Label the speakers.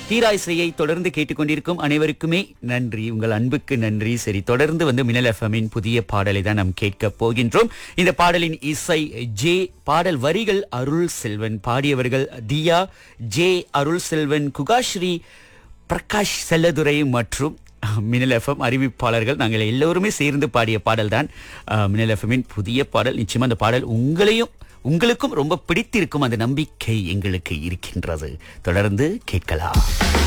Speaker 1: தீராய்சையை தொடர்ந்து கேட்டுக்கொண்டிருக்கும் அனைவருக்குமே நன்றி உங்கள் அன்புக்கு நன்றி சரி தொடர்ந்து வந்து மினல் எஃப்எம்மின் புதிய பாடலை தான் நாம் கேட்க போகின்றோம் இந்த பாடலின் இசை ஜே பாடல் வரிகள் அருள் செல்வன் பாடியவர்கள் தியா ஜே அருள் செல்வன் குகாஸ்ரீ பிரகாஷ் செல்லதுரை மற்றும் மினல் எஃப்எம் அறிவிப்பாளர்கள் நாங்கள் எல்லோருமே சேர்ந்து பாடிய பாடல் தான் மினல் எஃப்எம்மின் புதிய பாடல் நிச்சயமா அந்த பாடல் உங்களையும் உங்களுக்கும் ரொம்ப பிடித்திருக்கும் அந்த நம்பிக்கை எங்களுக்கு இருக்கின்றது தொடர்ந்து கேட்கலாம்